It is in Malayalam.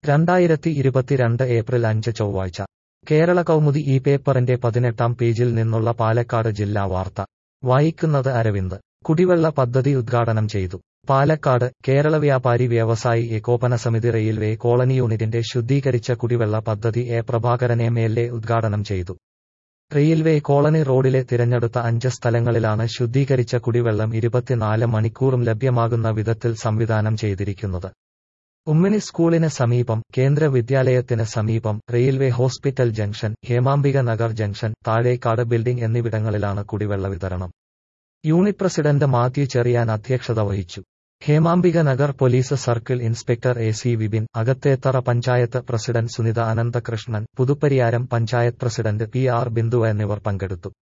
രണ്ടായിരത്തി ഇരുപത്തിരണ്ട് ഏപ്രിൽ അഞ്ച് ചൊവ്വാഴ്ച കേരള കൗമുദി ഈ പേപ്പറിന്റെ പതിനെട്ടാം പേജിൽ നിന്നുള്ള പാലക്കാട് ജില്ലാ വാർത്ത വായിക്കുന്നത് അരവിന്ദ് കുടിവെള്ള പദ്ധതി ഉദ്ഘാടനം ചെയ്തു പാലക്കാട് കേരള വ്യാപാരി വ്യവസായി ഏകോപന സമിതി റെയിൽവേ കോളനി യൂണിറ്റിന്റെ ശുദ്ധീകരിച്ച കുടിവെള്ള പദ്ധതി A Prabhakaran M L A ഉദ്ഘാടനം ചെയ്തു റെയിൽവേ കോളനി റോഡിലെ തിരഞ്ഞെടുത്ത അഞ്ച് സ്ഥലങ്ങളിലാണ് ശുദ്ധീകരിച്ച കുടിവെള്ളം ഇരുപത്തിനാല് മണിക്കൂറും ലഭ്യമാകുന്ന വിധത്തിൽ സംവിധാനം ചെയ്തിരിക്കുന്നത് ഉമ്മിനി സ്കൂളിന് സമീപം കേന്ദ്ര വിദ്യാലയത്തിന് സമീപം railway hospital junction Hemambika Nagar junction Thazhekkad building എന്നിവിടങ്ങളിലാണ് കുടിവെള്ള വിതരണം യൂണിറ്റ് പ്രസിഡന്റ് മാത്യു ചെറിയാൻ അധ്യക്ഷത വഹിച്ചു Hemambika Nagar police circle inspector A C Vipin Akathethara panchayat president Sunitha Ananthakrishnan Puthuppariyaram panchayat president P R Bindu എന്നിവർ പങ്കെടുത്തു